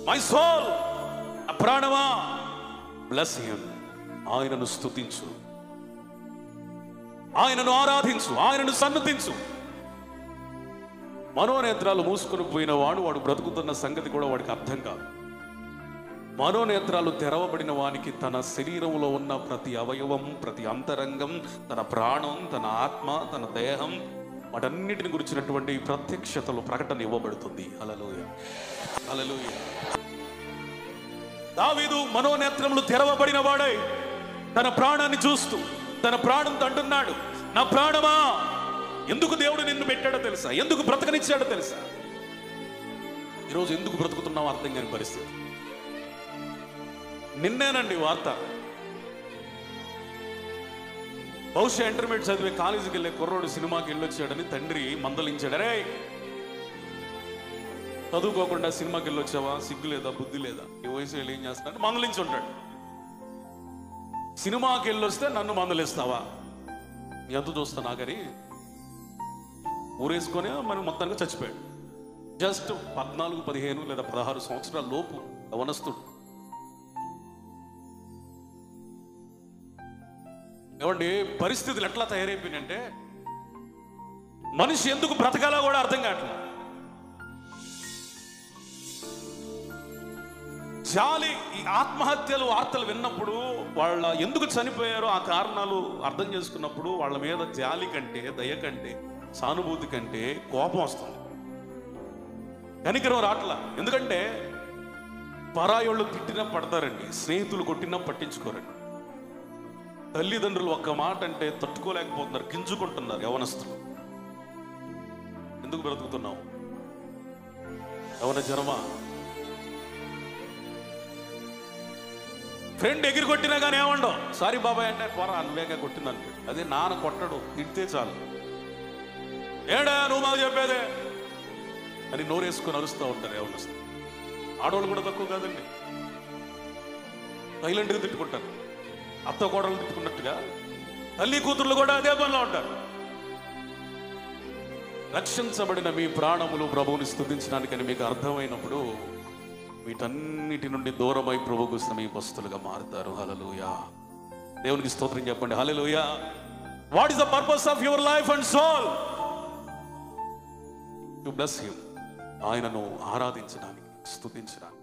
my soul ప్రాణమా bless him ఆయనను స్తుతించు ఆయనను ఆరాధించు ఆయనను సన్నతించు మనోనేత్రాలు మూసుకొని పోయిన వాడు వాడు బ్రతుకుతున్న సంగతి కూడా వాడికి అర్థం కాదు మనోనేత్రాలు తెరవబడిన వానికి తన శరీరంలో ఉన్న ప్రతి అవయవం ప్రతి అంతరంగం తన ప్రాణం తన ఆత్మ తన దేహం వాటన్నిటిని గురించినటువంటి ప్రత్యక్షతలు ప్రకటన ఇవ్వబడుతుంది అలలోయ అలలోయ దావీదు మనోనేత్రములు తెరవబడిన వాడై తన ప్రాణాన్ని చూస్తూ తన ప్రాణంతో అంటున్నాడు నా ప్రాణమా ఎందుకు దేవుడు నిన్ను పెట్టాడో తెలుసా ఎందుకు బ్రతకనిచ్చాడో తెలుసా ఈరోజు ఎందుకు బ్రతుకుతున్నావు అర్థం కాని పరిస్థితి నిన్నేనండి వార్త బహుశా ఇంటర్మీడియట్ చదివే కాలేజీకి వెళ్ళే కుర్రోడు సినిమాకి వెళ్ళొచ్చాడని తండ్రి మందలించాడు అరే చదువుకోకుండా సినిమాకి వెళ్ళొచ్చావా సిగ్గు లేదా బుద్ధి లేదా ఈ వయసు వెళ్ళి ఏం చేస్తాడంటే మందలించి ఉంటాడు సినిమాకి వెళ్ళొస్తే నన్ను మందలిస్తావా ఎంత చూస్తా నాకని ఊరేసుకొని మరి మొత్తానికి చచ్చిపోయాడు జస్ట్ పద్నాలుగు పదిహేను లేదా పదహారు సంవత్సరాల లోపు యవనస్తుడు ఏమండి పరిస్థితులు ఎట్లా తయారైపోయినాయంటే మనిషి ఎందుకు బ్రతకాలో కూడా అర్థం కావట్లేదు జాలి ఈ ఆత్మహత్యలు వార్తలు విన్నప్పుడు వాళ్ళ ఎందుకు చనిపోయారో ఆ కారణాలు అర్థం చేసుకున్నప్పుడు వాళ్ళ మీద జాలి కంటే దయ కంటే సానుభూతి కంటే కోపం వస్తుంది కనికరం రాట్లా ఎందుకంటే పరాయోళ్ళు తిట్టినా పడతారండి స్నేహితులు కొట్టినా పట్టించుకోరండి తల్లిదండ్రులు ఒక్క మాట అంటే తట్టుకోలేకపోతున్నారు గింజుకుంటున్నారు యవనస్తులు ఎందుకు బ్రతుకుతున్నావు యవన జనమా ఫ్రెండ్ ఎగిరి కొట్టినా కానీ ఏమండవు సారీ బాబాయ్ అంటే పోరా నువ్వేగా కొట్టిందని అదే నాన్న కొట్టడు తిడితే చాలు ఏడా నువ్వు మాకు చెప్పేదే అని నోరేసుకొని అరుస్తూ ఉంటారు ఎవరు ఆడవాళ్ళు కూడా తక్కువ కాదండి సైలెంట్గా తిట్టుకుంటారు అత్త కోడలు తిట్టుకున్నట్టుగా తల్లి కూతుర్లు కూడా అదే పనిలో ఉంటారు రక్షించబడిన మీ ప్రాణములు ప్రభువుని స్తుతించడానికని మీకు అర్థమైనప్పుడు వీటన్నిటి నుండి దూరమై ప్రభుకు సమీపస్తులుగా మారుతారు హలలుయా దేవునికి స్తోత్రం చెప్పండి hallelujah what is the purpose of your life and soul to bless him ఆయనను ఆరాధించడానికి స్తుతించడానికి